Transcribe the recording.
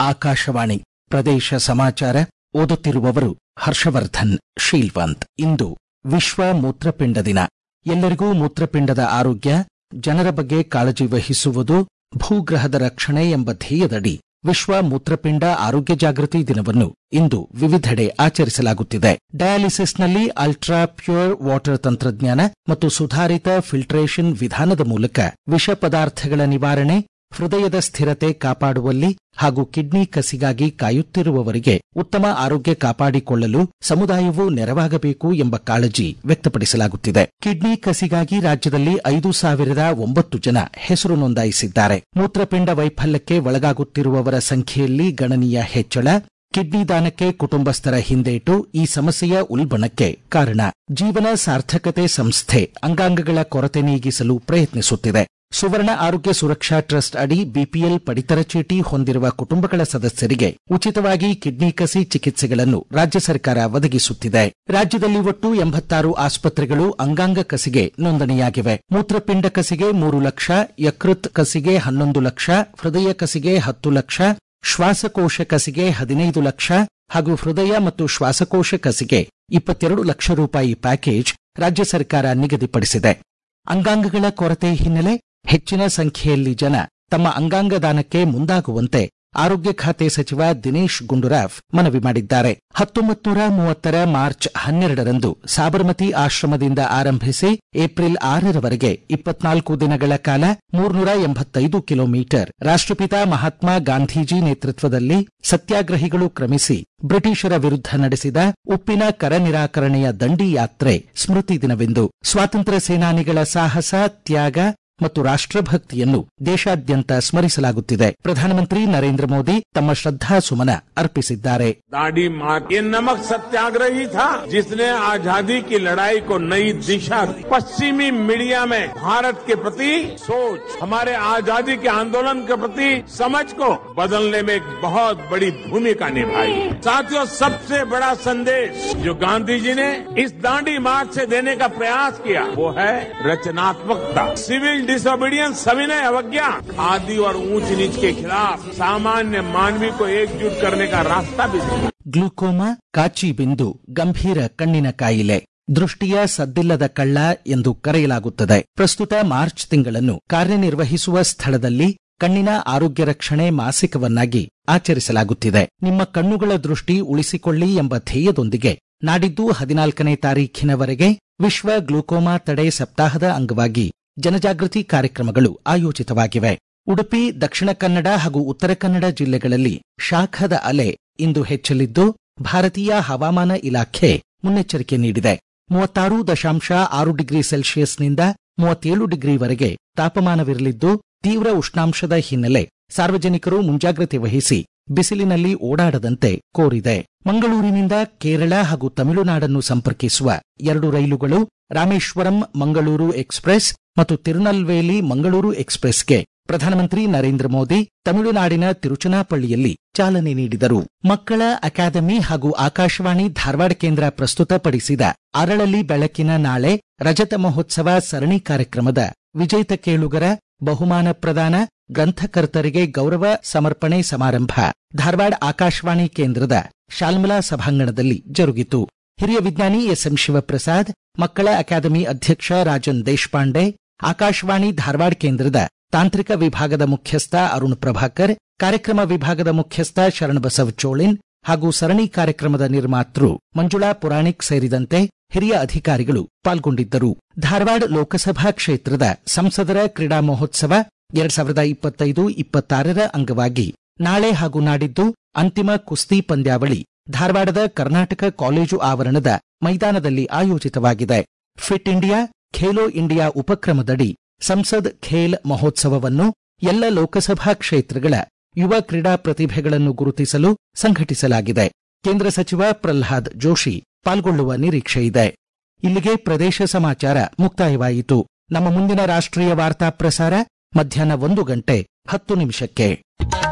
ಆಕಾಶವಾಣಿ ಪ್ರದೇಶ ಸಮಾಚಾರ ಓದುತ್ತಿರುವವರು ಹರ್ಷವರ್ಧನ್ ಶೀಲ್ವಂತ್ ಇಂದು ವಿಶ್ವ ಮೂತ್ರಪಿಂಡ ದಿನ ಎಲ್ಲರಿಗೂ ಮೂತ್ರಪಿಂಡದ ಆರೋಗ್ಯ ಜನರ ಬಗ್ಗೆ ಕಾಳಜಿ ವಹಿಸುವುದು ಭೂಗ್ರಹದ ರಕ್ಷಣೆ ಎಂಬ ಧ್ಯೇಯದಡಿ ವಿಶ್ವ ಮೂತ್ರಪಿಂಡ ಆರೋಗ್ಯ ಜಾಗೃತಿ ದಿನವನ್ನು ಇಂದು ವಿವಿಧೆಡೆ ಆಚರಿಸಲಾಗುತ್ತಿದೆ ಡಯಾಲಿಸಿಸ್ನಲ್ಲಿ ಅಲ್ಟ್ರಾ ಪ್ಯೂರ್ ವಾಟರ್ ತಂತ್ರಜ್ಞಾನ ಮತ್ತು ಸುಧಾರಿತ ಫಿಲ್ಟ್ರೇಷನ್ ವಿಧಾನದ ಮೂಲಕ ವಿಷ ಪದಾರ್ಥಗಳ ನಿವಾರಣೆ ಹೃದಯದ ಸ್ಥಿರತೆ ಕಾಪಾಡುವಲ್ಲಿ ಹಾಗೂ ಕಿಡ್ನಿ ಕಸಿಗಾಗಿ ಕಾಯುತ್ತಿರುವವರಿಗೆ ಉತ್ತಮ ಆರೋಗ್ಯ ಕಾಪಾಡಿಕೊಳ್ಳಲು ಸಮುದಾಯವು ನೆರವಾಗಬೇಕು ಎಂಬ ಕಾಳಜಿ ವ್ಯಕ್ತಪಡಿಸಲಾಗುತ್ತಿದೆ ಕಿಡ್ನಿ ಕಸಿಗಾಗಿ ರಾಜ್ಯದಲ್ಲಿ ಐದು ಸಾವಿರದ ಒಂಬತ್ತು ಜನ ಹೆಸರು ನೋಂದಾಯಿಸಿದ್ದಾರೆ ಮೂತ್ರಪಿಂಡ ವೈಫಲ್ಯಕ್ಕೆ ಒಳಗಾಗುತ್ತಿರುವವರ ಸಂಖ್ಯೆಯಲ್ಲಿ ಗಣನೀಯ ಹೆಚ್ಚಳ ಕಿಡ್ನಿ ದಾನಕ್ಕೆ ಕುಟುಂಬಸ್ಥರ ಹಿಂದೇಟು ಈ ಸಮಸ್ಯೆಯ ಉಲ್ಬಣಕ್ಕೆ ಕಾರಣ ಜೀವನ ಸಾರ್ಥಕತೆ ಸಂಸ್ಥೆ ಅಂಗಾಂಗಗಳ ಕೊರತೆ ನೀಗಿಸಲು ಪ್ರಯತ್ನಿಸುತ್ತಿದೆ ಸುವರ್ಣ ಆರೋಗ್ಯ ಸುರಕ್ಷಾ ಟ್ರಸ್ಟ್ ಅಡಿ ಬಿಪಿಎಲ್ ಪಡಿತರ ಚೀಟಿ ಹೊಂದಿರುವ ಕುಟುಂಬಗಳ ಸದಸ್ಯರಿಗೆ ಉಚಿತವಾಗಿ ಕಿಡ್ನಿ ಕಸಿ ಚಿಕಿತ್ಸೆಗಳನ್ನು ರಾಜ್ಯ ಸರ್ಕಾರ ಒದಗಿಸುತ್ತಿದೆ ರಾಜ್ಯದಲ್ಲಿ ಒಟ್ಟು ಎಂಬತ್ತಾರು ಆಸ್ಪತ್ರೆಗಳು ಅಂಗಾಂಗ ಕಸಿಗೆ ನೋಂದಣಿಯಾಗಿವೆ ಮೂತ್ರಪಿಂಡ ಕಸಿಗೆ ಮೂರು ಲಕ್ಷ ಯಕೃತ್ ಕಸಿಗೆ ಹನ್ನೊಂದು ಲಕ್ಷ ಹೃದಯ ಕಸಿಗೆ ಹತ್ತು ಲಕ್ಷ ಶ್ವಾಸಕೋಶ ಕಸಿಗೆ ಹದಿನೈದು ಲಕ್ಷ ಹಾಗೂ ಹೃದಯ ಮತ್ತು ಶ್ವಾಸಕೋಶ ಕಸಿಗೆ ಇಪ್ಪತ್ತೆರಡು ಲಕ್ಷ ರೂಪಾಯಿ ಪ್ಯಾಕೇಜ್ ರಾಜ್ಯ ಸರ್ಕಾರ ನಿಗದಿಪಡಿಸಿದೆ ಅಂಗಾಂಗಗಳ ಕೊರತೆ ಹಿನ್ನೆಲೆ ಹೆಚ್ಚಿನ ಸಂಖ್ಯೆಯಲ್ಲಿ ಜನ ತಮ್ಮ ಅಂಗಾಂಗ ದಾನಕ್ಕೆ ಮುಂದಾಗುವಂತೆ ಆರೋಗ್ಯ ಖಾತೆ ಸಚಿವ ದಿನೇಶ್ ಗುಂಡೂರಾವ್ ಮನವಿ ಮಾಡಿದ್ದಾರೆ ಹತ್ತೊಂಬತ್ತು ನೂರ ಮೂವತ್ತರ ಮಾರ್ಚ್ ಹನ್ನೆರಡರಂದು ಸಾಬರಮತಿ ಆಶ್ರಮದಿಂದ ಆರಂಭಿಸಿ ಏಪ್ರಿಲ್ ಆರರವರೆಗೆ ಇಪ್ಪತ್ನಾಲ್ಕು ದಿನಗಳ ಕಾಲ ಮೂರ್ನೂರ ಎಂಬತ್ತೈದು ಕಿಲೋಮೀಟರ್ ರಾಷ್ಟ್ರಪಿತ ಮಹಾತ್ಮ ಗಾಂಧೀಜಿ ನೇತೃತ್ವದಲ್ಲಿ ಸತ್ಯಾಗ್ರಹಿಗಳು ಕ್ರಮಿಸಿ ಬ್ರಿಟಿಷರ ವಿರುದ್ಧ ನಡೆಸಿದ ಉಪ್ಪಿನ ಕರ ನಿರಾಕರಣೆಯ ದಂಡಿ ಯಾತ್ರೆ ಸ್ಮೃತಿ ದಿನವೆಂದು ಸ್ವಾತಂತ್ರ್ಯ ಸೇನಾನಿಗಳ ಸಾಹಸ ತ್ಯಾಗ ಮತ್ತು ರಾಷ್ಟ್ರಭಕ್ತಿಯನ್ನು ದೇಶಾದ್ಯಂತ ಸ್ಮರಿಸಲಾಗುತ್ತಿದೆ ಪ್ರಧಾನಮಂತ್ರಿ ನರೇಂದ್ರ ಮೋದಿ ತಮ್ಮ ಶ್ರದ್ಧಾ ಸುಮನ ಅರ್ಪಿಸಿದ್ದಾರೆ दाढ़ी मार ये नमक सत्याग्रह ही था जिसने आजादी की लड़ाई को नई दिशा दी पश्चिमी मीडिया में भारत के प्रति सोच हमारे आजादी के आंदोलन के प्रति समझ को बदलने में एक बहुत बड़ी भूमिका निभाई साथियों सबसे बड़ा संदेश जो गांधी जी ने इस दांडी मार्च से देने का प्रयास किया वो है रचनात्मकता सिविल डिसोबीडियंस सविनय अवज्ञा आदि और ऊंच नीच के खिलाफ सामान्य मानवी को एकजुट करने का रास्ता भी दिया ಗ್ಲೂಕೋಮಾ ಕಾಚಿ ಬಿಂದು ಗಂಭೀರ ಕಣ್ಣಿನ ಕಾಯಿಲೆ ದೃಷ್ಟಿಯ ಸದ್ದಿಲ್ಲದ ಕಳ್ಳ ಎಂದು ಕರೆಯಲಾಗುತ್ತದೆ ಪ್ರಸ್ತುತ ಮಾರ್ಚ್ ತಿಂಗಳನ್ನು ಕಾರ್ಯನಿರ್ವಹಿಸುವ ಸ್ಥಳದಲ್ಲಿ ಕಣ್ಣಿನ ಆರೋಗ್ಯ ರಕ್ಷಣೆ ಮಾಸಿಕವನ್ನಾಗಿ ಆಚರಿಸಲಾಗುತ್ತಿದೆ ನಿಮ್ಮ ಕಣ್ಣುಗಳ ದೃಷ್ಟಿ ಉಳಿಸಿಕೊಳ್ಳಿ ಎಂಬ ಧ್ಯೇಯದೊಂದಿಗೆ ನಾಡಿದ್ದು ಹದಿನಾಲ್ಕನೇ ತಾರೀಖಿನವರೆಗೆ ವಿಶ್ವ ಗ್ಲೂಕೋಮಾ ತಡೆ ಸಪ್ತಾಹದ ಅಂಗವಾಗಿ ಜನಜಾಗೃತಿ ಕಾರ್ಯಕ್ರಮಗಳು ಆಯೋಜಿತವಾಗಿವೆ ಉಡುಪಿ ದಕ್ಷಿಣ ಕನ್ನಡ ಹಾಗೂ ಉತ್ತರ ಕನ್ನಡ ಜಿಲ್ಲೆಗಳಲ್ಲಿ ಶಾಖದ ಅಲೆ ಇಂದು ಹೆಚ್ಚಲಿದ್ದು ಭಾರತೀಯ ಹವಾಮಾನ ಇಲಾಖೆ ಮುನ್ನೆಚ್ಚರಿಕೆ ನೀಡಿದೆ ಮೂವತ್ತಾರು ದಶಾಂಶ ಆರು ಡಿಗ್ರಿ ಸೆಲ್ಸಿಯಸ್ನಿಂದ ಮೂವತ್ತೇಳು ಡಿಗ್ರಿವರೆಗೆ ತಾಪಮಾನವಿರಲಿದ್ದು ತೀವ್ರ ಉಷ್ಣಾಂಶದ ಹಿನ್ನೆಲೆ ಸಾರ್ವಜನಿಕರು ಮುಂಜಾಗ್ರತೆ ವಹಿಸಿ ಬಿಸಿಲಿನಲ್ಲಿ ಓಡಾಡದಂತೆ ಕೋರಿದೆ ಮಂಗಳೂರಿನಿಂದ ಕೇರಳ ಹಾಗೂ ತಮಿಳುನಾಡನ್ನು ಸಂಪರ್ಕಿಸುವ ಎರಡು ರೈಲುಗಳು ರಾಮೇಶ್ವರಂ ಮಂಗಳೂರು ಎಕ್ಸ್ಪ್ರೆಸ್ ಮತ್ತು ತಿರುನಲ್ವೇಲಿ ಮಂಗಳೂರು ಎಕ್ಸ್ಪ್ರೆಸ್ಗೆ ಪ್ರಧಾನಮಂತ್ರಿ ನರೇಂದ್ರ ಮೋದಿ ತಮಿಳುನಾಡಿನ ತಿರುಚನಾಪಳ್ಳಿಯಲ್ಲಿ ಚಾಲನೆ ನೀಡಿದರು ಮಕ್ಕಳ ಅಕಾಡೆಮಿ ಹಾಗೂ ಆಕಾಶವಾಣಿ ಧಾರವಾಡ ಕೇಂದ್ರ ಪ್ರಸ್ತುತಪಡಿಸಿದ ಅರಳಲಿ ಬೆಳಕಿನ ನಾಳೆ ರಜತ ಮಹೋತ್ಸವ ಸರಣಿ ಕಾರ್ಯಕ್ರಮದ ವಿಜೇತ ಕೇಳುಗರ ಬಹುಮಾನ ಪ್ರದಾನ ಗ್ರಂಥಕರ್ತರಿಗೆ ಗೌರವ ಸಮರ್ಪಣೆ ಸಮಾರಂಭ ಧಾರವಾಡ ಆಕಾಶವಾಣಿ ಕೇಂದ್ರದ ಶಾಲ್ಮಲಾ ಸಭಾಂಗಣದಲ್ಲಿ ಜರುಗಿತು ಹಿರಿಯ ವಿಜ್ಞಾನಿ ಎಸ್ಎಂ ಶಿವಪ್ರಸಾದ್ ಮಕ್ಕಳ ಅಕಾಡೆಮಿ ಅಧ್ಯಕ್ಷ ರಾಜನ್ ದೇಶಪಾಂಡೆ ಆಕಾಶವಾಣಿ ಧಾರವಾಡ ಕೇಂದ್ರದ ತಾಂತ್ರಿಕ ವಿಭಾಗದ ಮುಖ್ಯಸ್ಥ ಅರುಣ್ ಪ್ರಭಾಕರ್ ಕಾರ್ಯಕ್ರಮ ವಿಭಾಗದ ಮುಖ್ಯಸ್ಥ ಶರಣಬಸವ್ ಚೋಳಿನ್ ಹಾಗೂ ಸರಣಿ ಕಾರ್ಯಕ್ರಮದ ನಿರ್ಮಾತೃ ಮಂಜುಳಾ ಪುರಾಣಿಕ್ ಸೇರಿದಂತೆ ಹಿರಿಯ ಅಧಿಕಾರಿಗಳು ಪಾಲ್ಗೊಂಡಿದ್ದರು ಧಾರವಾಡ ಲೋಕಸಭಾ ಕ್ಷೇತ್ರದ ಸಂಸದರ ಕ್ರೀಡಾ ಮಹೋತ್ಸವ ಎರಡ್ ಸಾವಿರದ ಇಪ್ಪತ್ತೈದು ಇಪ್ಪತ್ತಾರರ ಅಂಗವಾಗಿ ನಾಳೆ ಹಾಗೂ ನಾಡಿದ್ದು ಅಂತಿಮ ಕುಸ್ತಿ ಪಂದ್ಯಾವಳಿ ಧಾರವಾಡದ ಕರ್ನಾಟಕ ಕಾಲೇಜು ಆವರಣದ ಮೈದಾನದಲ್ಲಿ ಆಯೋಜಿತವಾಗಿದೆ ಫಿಟ್ ಇಂಡಿಯಾ ಖೇಲೋ ಇಂಡಿಯಾ ಉಪಕ್ರಮದಡಿ ಸಂಸದ್ ಖೇಲ್ ಮಹೋತ್ಸವವನ್ನು ಎಲ್ಲ ಲೋಕಸಭಾ ಕ್ಷೇತ್ರಗಳ ಯುವ ಕ್ರೀಡಾ ಪ್ರತಿಭೆಗಳನ್ನು ಗುರುತಿಸಲು ಸಂಘಟಿಸಲಾಗಿದೆ ಕೇಂದ್ರ ಸಚಿವ ಪ್ರಲ್ಹಾದ್ ಜೋಶಿ ಪಾಲ್ಗೊಳ್ಳುವ ನಿರೀಕ್ಷೆಯಿದೆ ಇಲ್ಲಿಗೆ ಪ್ರದೇಶ ಸಮಾಚಾರ ಮುಕ್ತಾಯವಾಯಿತು ನಮ್ಮ ಮುಂದಿನ ರಾಷ್ಟ್ರೀಯ ವಾರ್ತಾ ಪ್ರಸಾರ ಮಧ್ಯಾಹ್ನ ಒಂದು ಗಂಟೆ ಹತ್ತು ನಿಮಿಷಕ್ಕೆ